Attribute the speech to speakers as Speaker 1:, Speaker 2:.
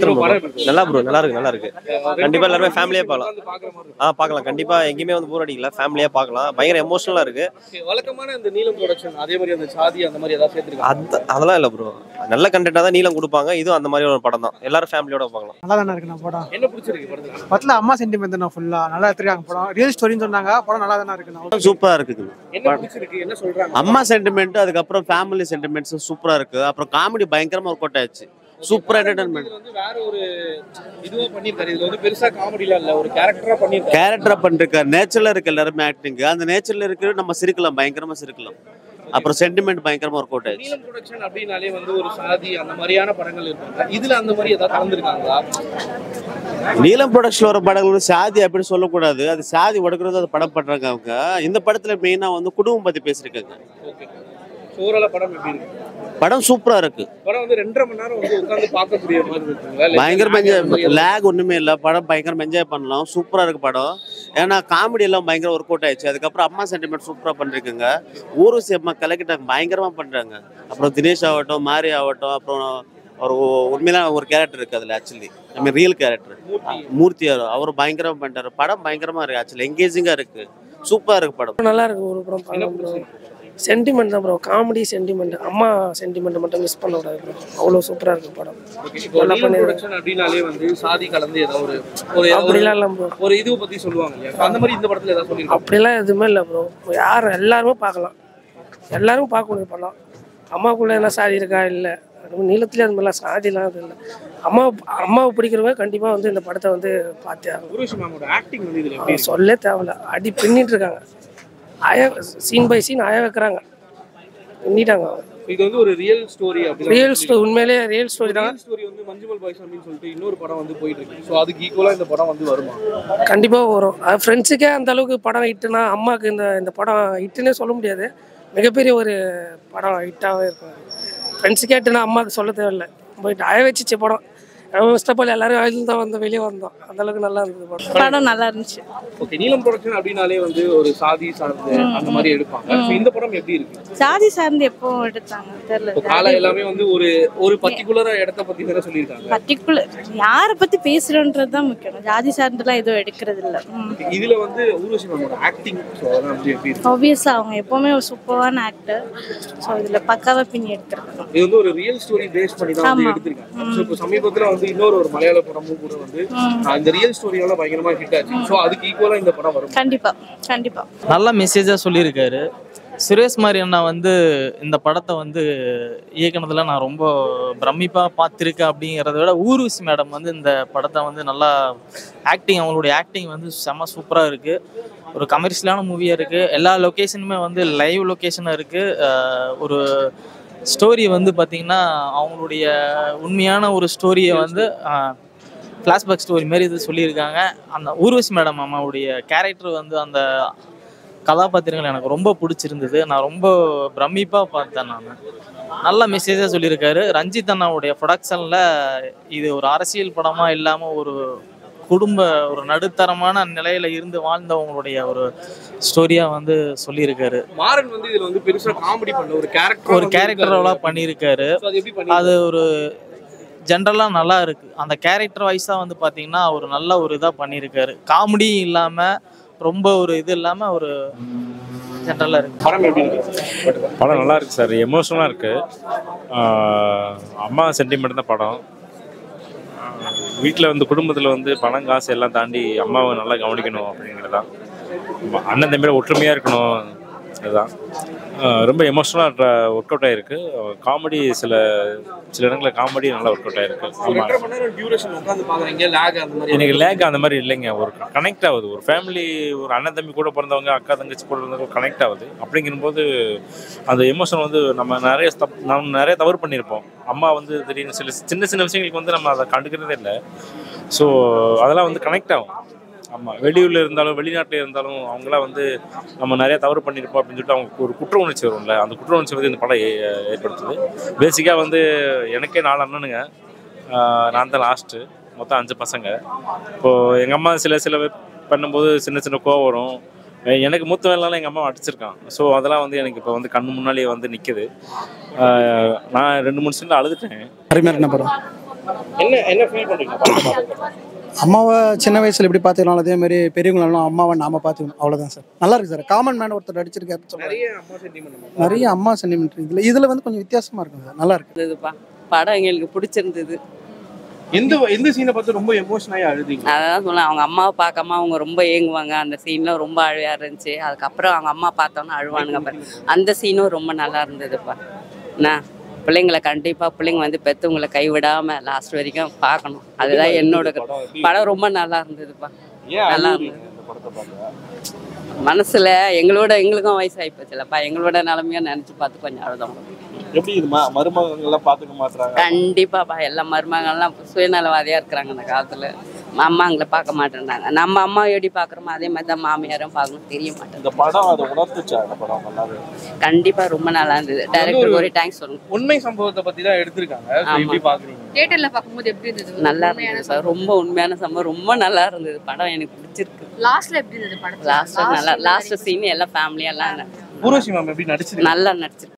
Speaker 1: எடுத்துரும்
Speaker 2: படம்
Speaker 1: bro.
Speaker 2: எப்படி இருக்கு?
Speaker 1: நல்லா ப்ரோ நல்லா இருக்கு நல்லா இருக்கு கண்டிப்பா எல்லாருமே ஃபேமிலியா பார்க்கலாம்
Speaker 2: உட்கார்ந்து பார்க்குற மாதிரி இருக்கு.
Speaker 1: ஆ பார்க்கலாம் கண்டிப்பா எங்கேயுமே வந்து போர் அடிக்கல ஃபேமிலியா பார்க்கலாம் பயங்கர எமோஷனலா இருக்கு
Speaker 2: Okay, வழக்கமான இந்த நீலம் ப்ரொடக்ஷன் அதே மாதிரி அந்த சாதி அந்த மாதிரி ஏதாவது சேர்த்துருக்காங்க
Speaker 1: அது அதெல்லாம் இல்ல ப்ரோ நல்ல கண்டென்ட்டா தான் நீளம் கொடுப்பாங்க இதுவும் அந்த மாதிரி ஒரு படம் தான் எல்லாரும் ஃபேமிலியோட பார்க்கலாம்
Speaker 3: நல்லா தானே இருக்கு நான் படம்
Speaker 2: என்ன பிடிச்சிருக்கு படத்துல
Speaker 3: படத்துல அம்மா சென்டிமெண்ட் தான் ஃபுல்லா நல்லா எடுத்துருக்காங்க படம் ரியல் ஸ்டோரின்னு சொன்னாங்க படம் நல்லா தானே இருக்கு நான்
Speaker 4: சூப்பரா இருக்குது
Speaker 2: என்ன பிடிச்சிருக்கு என்ன சொல்றாங்க
Speaker 4: அம்மா சென்டிமெண்ட் அதுக்கப்புறம் ஃபேமிலி சென்டிமெண்ட்ஸ் சூப்பரா இருக்கு அப்புறம் காமெடி பயங்கரமா ஒர்க் அவுட் ஆச்சு சூப்பர் என்டர்டைன்மெண்ட்
Speaker 2: இதுல வந்து வேற ஒரு இதுவா பண்ணிருக்காரு இதுல வந்து பெருசா காமெடிலாம் இல்ல ஒரு கேரக்டரா பண்ணிருக்காரு
Speaker 4: கேரக்டரா பண்ணிருக்காரு நேச்சுரலா இருக்கு எல்லாருமே ஆக்டிங் அந்த நேச்சுரல் இருக்கு நம்ம சிரிக்கலாம் பயங்கரமா சிரிக்கலாம் அப்புறம் சென்டிமெண்ட் பயங்கரமா ஒர்க் அவுட் ஆச்சு
Speaker 2: நீலம் ப்ரொடக்ஷன் அப்படின்னாலே வந்து ஒரு சாதி அந்த மாதிரியான படங்கள் இருப்பாங்க இதுல அந்த மாதிரி ஏதாவது கலந்துருக்காங்களா
Speaker 4: நீலம் ப்ரொடக்ஷன் வர படங்கள் வந்து சாதி அப்படின்னு சொல்லக்கூடாது அது சாதி உடக்கிறது அது படம் பண்றாங்க அவங்க இந்த படத்துல மெயினா வந்து குடும்பம் பத்தி பேசியிருக்காங்க
Speaker 2: ஓகே சோரல படம் எப்படி இருக்கு
Speaker 4: படம் சூப்பரா இருக்கு
Speaker 2: படம் வந்து ரெண்டரை மணி நேரம் வந்து உட்கார்ந்து பார்க்கக்கூடிய மாதிரி இருக்குங்களா இல்ல
Speaker 4: பயங்கரமா
Speaker 2: lag அந்த மாதிரி
Speaker 4: என்ஜாய் லேக் ஒண்ணுமே இல்ல படம் பயங்கரமா என்ஜாய் பண்ணலாம் சூப்பரா இருக்கு படம் ஏன்னா காமெடி எல்லாம் பயங்கர ஒர்க் அவுட் ஆயிடுச்சு அதுக்கப்புறம் அம்மா சென்டிமெண்ட் சூப்பரா பண்ணிருக்காங்க ஊர்வசி அம்மா கலக்கிட்டாங்க பயங்கரமா பண்றாங்க அப்புறம் தினேஷ் ஆகட்டும் மாரி ஆகட்டும் அப்புறம் ஒரு உண்மையில ஒரு கேரக்டர் இருக்கு அதுல actually I mean real character
Speaker 2: Murthy
Speaker 4: Murthy அவர் பயங்கரமா பண்ணிட்டாரு படம் பயங்கரமா இருக்கு ஆக்சுவலி எங்கேஜிங்கா இருக்கு சூப்பரா இருக்கு படம்
Speaker 5: நல்லா இருக்கு ஒரு படம்
Speaker 2: என்ன
Speaker 5: பார்க்கலாம் ப்ரோ
Speaker 2: பிடிச்சிருக்கு
Speaker 5: சென்டிமெண்ட் தான் ப்ரோ காமெடி சென்டிமெண்ட் அம்மா சென்டிமெண்ட் மட்டும் மிஸ் பண்ண கூடாது ப்ரோ அவ்வளோ சூப்பராக இருக்கு படம்
Speaker 2: ஓகே இப்போ
Speaker 5: நல்லா
Speaker 2: நீலம்
Speaker 5: பண்ணிருக்காங்க.
Speaker 2: ப்ரொடக்ஷன் அப்படின்னாலே வந்து சாதி கலந்து ஏதோ ஒரு ஒரு
Speaker 5: அப்படிலாம் இல்லை ப்ரோ
Speaker 2: ஒரு இது பத்தி சொல்லுவாங்க இல்லையா அந்த மாதிரி இந்த படத்துல ஏதாவது சொல்லிருக்காங்க
Speaker 5: அப்படிலாம் எதுவுமே இல்லை ப்ரோ யார் எல்லாருமே பார்க்கலாம் எல்லாரும் பார்க்கக்கூடிய படம் அம்மாவுக்குள்ள என்ன சாதி இருக்கா இல்லை நீளத்துலேயே அது மாதிரிலாம் சாதிலாம் அது இல்லை அம்மா அம்மாவை பிடிக்கிறவங்க கண்டிப்பாக வந்து இந்த படத்தை வந்து பார்த்தே ஆகணும்
Speaker 2: குருஷி மேமோட ஆக்டிங் வந்து இதுல எப்படி
Speaker 5: அவங்க சொல்லே தேவையில்ல அடி பின்னிட்டு இருக்காங்க அய சீன் பை சீன் அய வைக்கிறாங்க பின்னிட்டாங்க அவங்க
Speaker 2: இது வந்து ஒரு ரியல் ஸ்டோரி
Speaker 5: ரியல் ஸ்டோரி உண்மையிலேயே ரியல் ஸ்டோரி தான்
Speaker 2: ரியல் ஸ்டோரி வந்து மஞ்சுமல் பாய்ஸ் அப்படின்னு சொல்லிட்டு இன்னொரு படம் வந்து போயிட்டு இருக்கு ஸோ அதுக்கு ஈக்குவலா இந்த படம் வந்து வருமா
Speaker 5: கண்டிப்பாக வரும் அது ஃப்ரெண்ட்ஸுக்கே அந்த அளவுக்கு படம் ஹிட்டுனா அம்மாவுக்கு இந்த இந்த படம் ஹிட்டுன்னே சொல்ல முடியாது மிகப்பெரிய ஒரு படம் ஹிட்டாகவே இருக்கும் ஃப்ரெண்ட்ஸுக்கே ஹிட்டுனா அம்மாவுக்கு சொல்ல தேவையில்லை போயிட்டு அழ வச்சிச்சு படம் ஃபஸ்ட் எல்லாரும் அழுது தான் வந்து வெளியே வந்தோம் அந்த அளவுக்கு நல்லா இருந்தது படம்
Speaker 6: படம் நல்லா இருந்துச்சு
Speaker 2: ஓகே நீலம் ப்ரொடக்ஷன் அப்படின்னாலே வந்து ஒரு சாதி சார்ந்து அந்த மாதிரி எடுப்பாங்க So இந்த படம் எப்படி இருக்கு
Speaker 6: சாதி சார்ந்து எப்போ எடுத்தாங்க தெரியல
Speaker 2: இப்போ காலை எல்லாமே வந்து ஒரு ஒரு பர்டிகுலரா இடத்த பத்தி தானே சொல்லியிருக்காங்க
Speaker 6: பர்டிகுலர் யாரை பத்தி பேசுறோன்றது தான் முக்கியம் ஜாதி சார்ந்துலாம் எதுவும் எடுக்கிறது இல்ல
Speaker 2: இதுல வந்து ஊர்வசி மேமோட ஆக்டிங் ஸோ அதெல்லாம் வந்து எப்படி இருக்கு
Speaker 6: ஆப்வியஸா அவங்க எப்பவுமே ஒரு சூப்பரான ஆக்டர் ஸோ இதுல பக்காவா பின்னி எடுத்திருக்காங்க
Speaker 2: இது வந்து ஒரு ரியல் ஸ்டோரி பேஸ் பண்ணி தான் வந்து
Speaker 6: ஆமா.
Speaker 2: எடுத்திருக்காங்க ஸோ இப்போ சமீபத்துல வந்து இன்னொரு ஒரு மலையாள படமும் கூட வந்து ஆஹ் இந்த ரியல் ஸ்டோரியால பயங்கரமா ஹிட் ஆச்சு ஸோ அதுக்கு ஈக்குவலா இந்த படம் வரும்
Speaker 6: கண்டிப்பா கண்டிப்பா
Speaker 7: நல்ல மெசேஜாக சொல்லியிருக்காரு சுரேஷ் மாதிரி அண்ணா வந்து இந்த படத்தை வந்து இயக்குனதுல நான் ரொம்ப பிரமிப்பாக பார்த்துருக்கேன் அப்படிங்கிறத விட ஊர்வசி மேடம் வந்து இந்த படத்தை வந்து நல்லா ஆக்டிங் அவங்களுடைய ஆக்டிங் வந்து செம சூப்பராக இருக்குது ஒரு கமர்ஷியலான மூவியாக இருக்குது எல்லா லொக்கேஷனுமே வந்து லைவ் லொக்கேஷனாக இருக்குது ஒரு ஸ்டோரி வந்து பார்த்திங்கன்னா அவங்களுடைய உண்மையான ஒரு ஸ்டோரியை வந்து ஃப்ளாஷ்பேக் ஸ்டோரி மாரி இது சொல்லியிருக்காங்க அந்த ஊர்வசி மேடம் அம்மாவுடைய கேரக்டர் வந்து அந்த கதாபாத்திரங்கள் எனக்கு ரொம்ப பிடிச்சிருந்தது நான் ரொம்ப பிரமிப்பாக பார்த்தேன் நான் நல்ல மெசேஜாக சொல்லியிருக்காரு ரஞ்சித் அண்ணாவுடைய ப்ரொடக்ஷனில் இது ஒரு அரசியல் படமாக இல்லாமல் ஒரு குடும்ப ஒரு நடுத்தரமான நிலையில இருந்து வாழ்ந்தவங்களுடைய ஒரு ஸ்டோரியா வந்து சொல்லியிருக்காரு
Speaker 2: மாறன் வந்து இதுல வந்து பெருசா காமெடி பண்ண ஒரு கேரக்டர்
Speaker 7: ஒரு கேரக்டரோட பண்ணியிருக்காரு
Speaker 2: அது எப்படி பண்ணி
Speaker 7: அது ஒரு ஜென்ரலாக நல்லா இருக்கு அந்த கேரக்டர் வைஸாக வந்து பார்த்தீங்கன்னா அவர் நல்ல ஒரு இதாக பண்ணியிருக்காரு காமெடியும் இல்லாமல் ரொம்ப ஒரு இது இல்லாமல் ஒரு ஜென்ரலாக இருக்கு
Speaker 2: படம் எப்படி இருக்கு
Speaker 8: படம் நல்லா இருக்கு சார் எமோஷனலாக இருக்கு ஆஹ் அம்மா சென்டிமெண்ட் தான் படம் வீட்டில் வந்து குடும்பத்தில் வந்து பணம் காசு எல்லாம் தாண்டி அம்மாவை நல்லா கவனிக்கணும் அப்படிங்கிறது தான் அண்ணன் தம்பியோட ஒற்றுமையாக இருக்கணும் அதுதான் ஆஹ் ரொம்ப எமோஷனலாக ஒர்க் அவுட் ஆகிருக்கு காமெடி சில சில இடங்களில் காமெடி நல்லா ஒர்க் அவுட் ஆகிருக்கு ஆமாம்
Speaker 2: ரெண்டரை மணி நேரம் டியூரேஷன் உட்காந்து பாக்குறீங்க லேக் அந்த மாதிரி
Speaker 8: எனக்கு லேக் அந்த மாதிரி இல்லைங்க ஒரு கனெக்ட் ஆகுது ஒரு ஃபேமிலி ஒரு அண்ணன் தம்பி கூட பிறந்தவங்க அக்கா தங்கச்சி கூட இருந்தவங்க கனெக்ட் ஆகுது அப்படிங்கும்போது அந்த எமோஷன் வந்து நம்ம நிறைய தப் நம்ம நிறைய தவறு பண்ணியிருப்போம் அம்மா வந்து திடீர்னு சில சின்ன சின்ன விஷயங்களுக்கு வந்து நம்ம அதை கண்டுக்கிறதே இல்லை ஸோ அதெல்லாம் வந்து கனெக்ட் ஆகும் ஆமாம் வெளியூரில் இருந்தாலும் வெளிநாட்டில் இருந்தாலும் அவங்களாம் வந்து நம்ம நிறைய தவறு பண்ணியிருப்போம் அப்படின்னு சொல்லிட்டு அவங்க ஒரு குற்ற உணர்ச்சி வரும்ல அந்த குற்ற உணர்ச்சி வந்து இந்த படம் ஏ- ஏற்படுத்துது பேசிக்காக வந்து எனக்கே நாலு அண்ணனுங்க ஆஹ் நான் தான் லாஸ்ட்டு மொத்தம் அஞ்சு பசங்க இப்போது எங்கள் அம்மா சில சில பண்ணும்போது சின்ன சின்ன கோவம் வரும் எ- எனக்கு மூத்த வேலைனால எங்கள் அம்மா அடிச்சிருக்கான் ஸோ அதெல்லாம் வந்து எனக்கு இப்போ வந்து கண்ணு முன்னாடியே வந்து நிற்குது நான் ரெண்டு மூணு சீனில் அழுதுட்டேன்
Speaker 3: அருமையாக என்ன படம்
Speaker 2: என்ன என்ன ஃபீல் பண்றீங்க படத்தை பார்த்து?
Speaker 3: அம்மாவை சின்ன வயசுல எப்படி பார்த்துக்கலாம் அதே மாதிரி பெரியவங்களும் அம்மாவை நாம பார்த்துக்கணும் அவ்வளவுதான் சார் நல்லா இருக்கு சார் காமன் மேன் ஒருத்தர் நடிச்சிருக்காரு சொல்றாரு.
Speaker 2: நிறைய அம்மா சென்டிமெண்ட்
Speaker 3: நிறைய அம்மா சென்டிமெண்ட் இதுல இதுல வந்து கொஞ்சம் வித்தியாசமா இருக்கும் சார் நல்லா இருக்கு
Speaker 9: இருந்ததுப்பா படம் எங்களுக்கு பிடிச்சிருந்தது
Speaker 2: எந்த எந்த சீனை பார்த்து ரொம்ப எமோஷன் ஆகி அழுதீங்க
Speaker 9: அதான் சொன்னேன் அவங்க அம்மாவை பார்க்காம அவங்க ரொம்ப ஏங்குவாங்க அந்த சீன்லாம் ரொம்ப அழுவையா இருந்துச்சு அதுக்கப்புறம் அவங்க அம்மா பார்த்தோன்னே அழுவானுங்க பாரு அந்த சீனும் ரொம்ப நல்லா இருந்ததுப்பா என்ன பிள்ளைங்களை கண்டிப்பா பிள்ளைங்க வந்து பெத்தவங்களை கைவிடாம லாஸ்ட் வரைக்கும் பார்க்கணும் அதுதான் என்னோட
Speaker 2: படம் எப்படி
Speaker 9: படம் ரொம்ப நல்லா இருந்ததுப்பா
Speaker 2: ஏன்
Speaker 9: நல்லா
Speaker 2: அழுகுறீங்க இந்த படத்தை பார்த்து
Speaker 9: மனசுல எங்களோட எங்களுக்கும் வயசாகி போச்சுலப்பா எங்களோட நிலைமையும் நினைச்சு பார்த்து கொஞ்சம் அழுதோம்
Speaker 2: எப்படி இது ம- மருமகங்கள் எல்லாம் பாத்துக்க மாட்டாங்க
Speaker 9: கண்டிப்பாப்பா எல்லா மருமகள்லாம் சுயநலவாதியா இருக்கிறாங்க இந்த காலத்துல அம்மாங்களை பார்க்க மாட்டேன்றாங்க நம்ம அம்மா எப்படி பார்க்குறோமோ அதே மாதிரி தான் மாமியாரும் பார்க்கணும் தெரிய மாட்டேங்குது
Speaker 2: இந்த படம் அதை உணர்த்துச்சா இந்த படம் நல்லாவே
Speaker 9: கண்டிப்பா ரொம்ப நல்லா இருந்தது டைரக்டருக்கு ஒரு தேங்க்ஸ் சொல்லுங்க
Speaker 2: உண்மை சம்பவத்தை பத்தி தான் எடுத்திருக்காங்க So,
Speaker 9: ஆமா.
Speaker 2: எப்படி பாக்குறீங்க
Speaker 10: தியேட்டர்ல பார்க்கும்போது எப்படி இருந்தது
Speaker 9: நல்லா இருந்தது சார் ரொம்ப உண்மையான சம்பவம் ரொம்ப நல்லா இருந்தது படம் எனக்கு பிடிச்சிருக்கு
Speaker 10: லாஸ்ட்ல எப்படி இருந்தது படத்துல
Speaker 9: லாஸ்ட் நல்லா லாஸ்ட் சீன் எல்லாம் ஃபேமிலியெல்லாம்
Speaker 2: ஊர்வசி மேம் எப்படி நடிச்சிருக்காங்க
Speaker 9: நல்லா நடிச்சிருக்கு